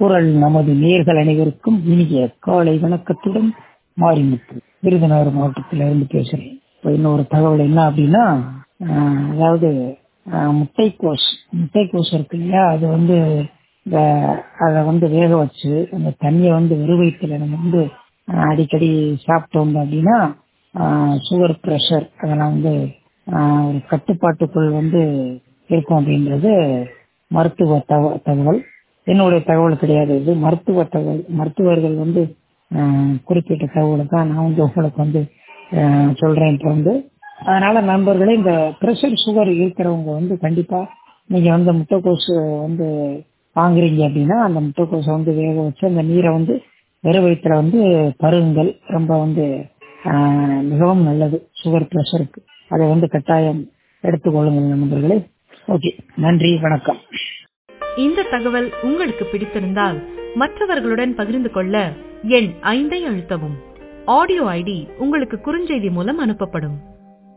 குரல் நமது நேர்கள் அனைவருக்கும் இனிய காலை வணக்கத்துடன் மாரிமுத்து விருதுநகர் மாவட்டத்திலிருந்து பேசுறேன் இப்போ இன்னொரு தகவல் என்ன அப்படின்னா ஆஹ் அதாவது ஆஹ் முட்டைக்கோஸ் முட்டைக்கோஸ் இருக்கு இல்லையா அது வந்து இந்த அதை வந்து வேக வச்சு அந்த தண்ணியை வந்து வெறுவயிற்றுல நம்ம வந்து ஆஹ் அடிக்கடி சாப்பிட்டோம் அப்படின்னா சுகர் ப்ரெஷர் அதெல்லாம் வந்து ஆஹ் ஒரு கட்டுப்பாட்டுக்குள் வந்து இருக்கும் அப்படின்றது மருத்துவ தக தகவல் என்னுடைய தகவல் கிடையாது இது மருத்துவ தகவல் மருத்துவர்கள் வந்து ஆஹ் குறிப்பிட்ட தகவலை தான் நான் வந்து உங்களுக்கு வந்து ஆஹ் சொல்றேன் இப்போ வந்து அதனால நண்பர்களே இந்த ப்ரெஷர் சுகர் இருக்கிறவங்க வந்து கண்டிப்பா நீங்க வந்து முட்டைக்கோஸ் வந்து வாங்குறீங்க அப்படின்னா அந்த முட்டைக்கோஸை வந்து வேக வச்சு அந்த நீரை வந்து வெறும் வயிற்றுல வந்து பருகுங்கள் ரொம்ப வந்து ஆஹ் மிகவும் நல்லது சுகர் ப்ரெஷருக்கு அதை வந்து கட்டாயம் எடுத்துக்கொள்ளுங்கள் நண்பர்களே ஓகே நன்றி வணக்கம் இந்த தகவல் உங்களுக்கு பிடித்திருந்தால் மற்றவர்களுடன் பகிர்ந்து கொள்ள எண் ஐந்தை அழுத்தவும் ஆடியோ ஐடி உங்களுக்கு குறுஞ்செய்தி மூலம் அனுப்பப்படும்